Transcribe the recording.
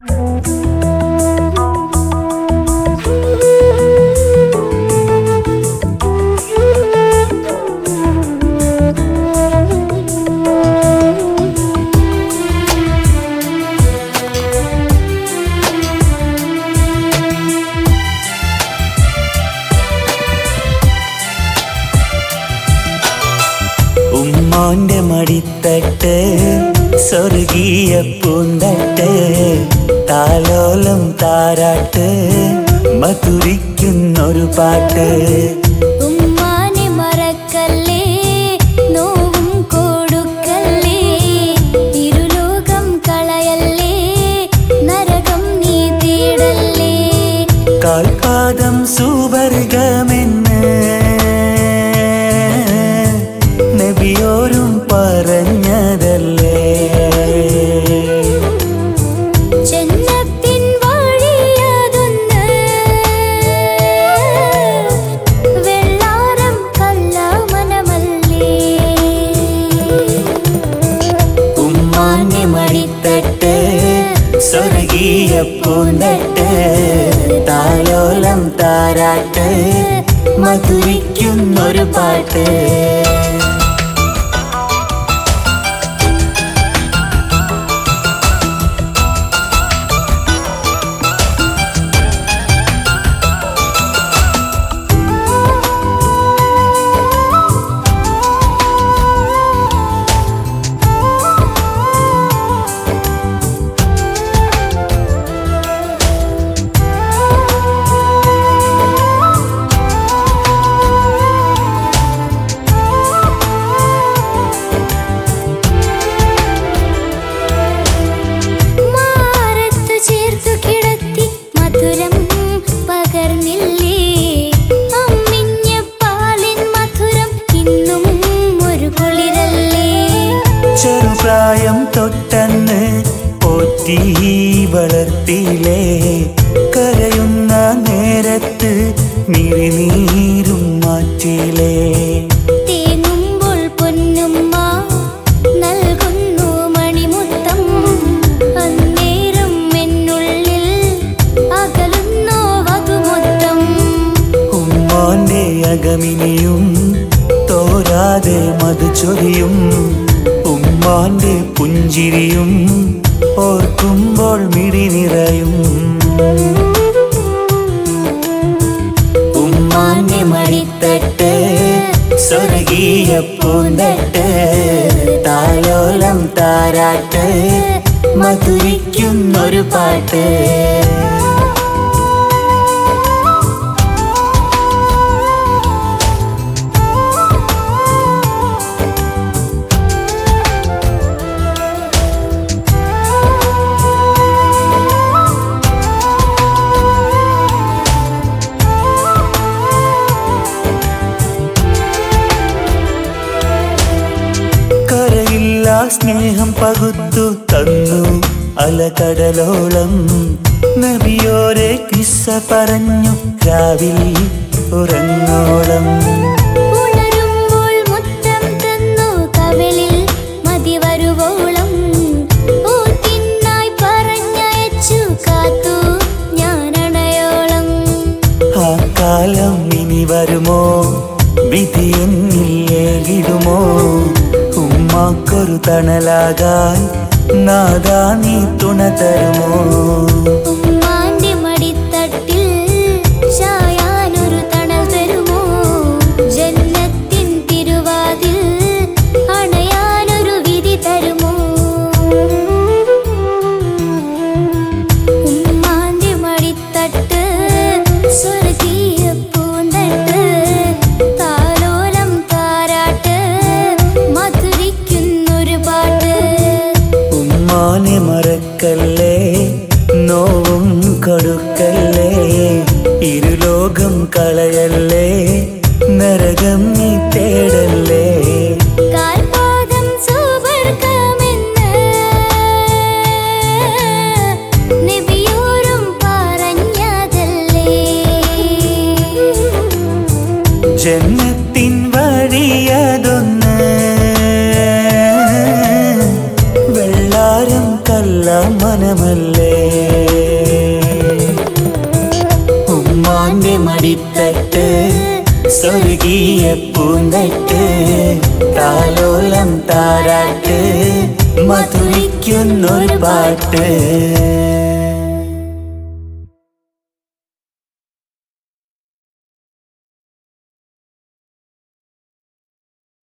ഉമ്മോന്റെ മടിത്തട്ട് സ്വർഗീയ പൂന്തട്ട് താലോലം താരാട്ട് മധുരിക്കുന്നൊരു പാട്ട് ഉമ്മാനെ മറക്കല്ലേ നോവും കൊടുക്കല്ലേ ഇരുലോകം കളയല്ലേ നരകം നീ തേടല്ലേ കാൽപാദം സുവർഗമെന്ന് നബിയോരും പറഞ്ഞതല്ലേ ജന്നത്തിൻ വഴിയതൊന്ന് വെള്ളാരം കല്ലാമനമല്ലേ ഉമ്മാന്റെ മടിത്തട്ട് സ്വർഗീയ പൂന്തട്ട് താലോലം താരാട്ട് മധുരിക്കുന്നൊരു പാട്ട് മാറത്തു ചേർത്തു കിടത്തി മധുരം പകർന്നില്ലേ അമ്മിഞ്ഞ പാലിൻ മധുരം ഇന്നും ഒരു കുളിരല്ലേ ചെറുപ്രായം തൊട്ടന്ന് പോറ്റി വളർത്തിയിലേ കരയുന്ന നേരത്ത് മിഴിനീരും മാറ്റിയിലേ തേങ്ങുമ്പോൾ പൊന്നുമ്മ നൽകുന്നു മണിമുത്തം അന്നേരം എന്നുള്ളിൽ അകലുന്നു വധുമുത്തം ഉമ്മാന്റെ അകമിനിയും തോരാതെ മധുചൊരിയും ഉമ്മാന്റെ പുഞ്ചിരിയും ഓർക്കുമ്പോൾ മിടി നിറയും ഉമ്മാന്റെ മടിത്തട്ട് സ്വർഗീയ പൂന്തട്ട് താലോലം താരാട്ട് മധുരിക്കുന്നൊരു പാട്ട് കരയില്ല സ്നേഹം പകുത്തു തന്നു അലകടലോളം നബിയോരെ കിസ്സ പറഞ്ഞു രാവിൽ ഉറങ്ങോളം ഉണരുമ്പോൾ മുത്തം തന്നു കവിളിൽ മതി വരുവോളം ഊത്തിനായി പറഞ്ഞയച്ചു കാത്തു ഞാനണയോളം ആ കാലം ഇനി വരുമോ വിധി എന്നിൽ ഏകിടുമോ ഉമ്മാക്കൊരു തണലാകാൻ നാദാ നീ തുണ തരുമോ ഉമ്മാന്റെ മടിത്തട്ടിൽ ചായാനൊരു തണൽ തരുമോ ജന്നത്തിൻ തിരുവാതിൽ അണയാനൊരു വിധി തരുമോ ഉമ്മാന്റെ മടിത്തട്ട് സ്വർഗീയ പൂന്തട്ട് താലോലം താരാട്ട് മധുരിക്കുന്നൊരു പാട്ട് ഉമ്മാനെ മറക്കല്ലേ നോവും കൊടുക്കല്ലേ ഇരുലോകം കളയല്ലേ നരകം നീ തേടല്ലേ കാൽപാദം സുവർഗമെന്ന് നബിയോരും പറഞ്ഞതല്ലേ ജന്നത്തിൻ വഴിയതൊന്ന് വെള്ളാരം കല്ല മനമല്ലേ സ്വർഗീയ പൂന്തട്ട് താലോലം താരാട്ട് മധുരിക്കുന്നൊരു പാട്ട്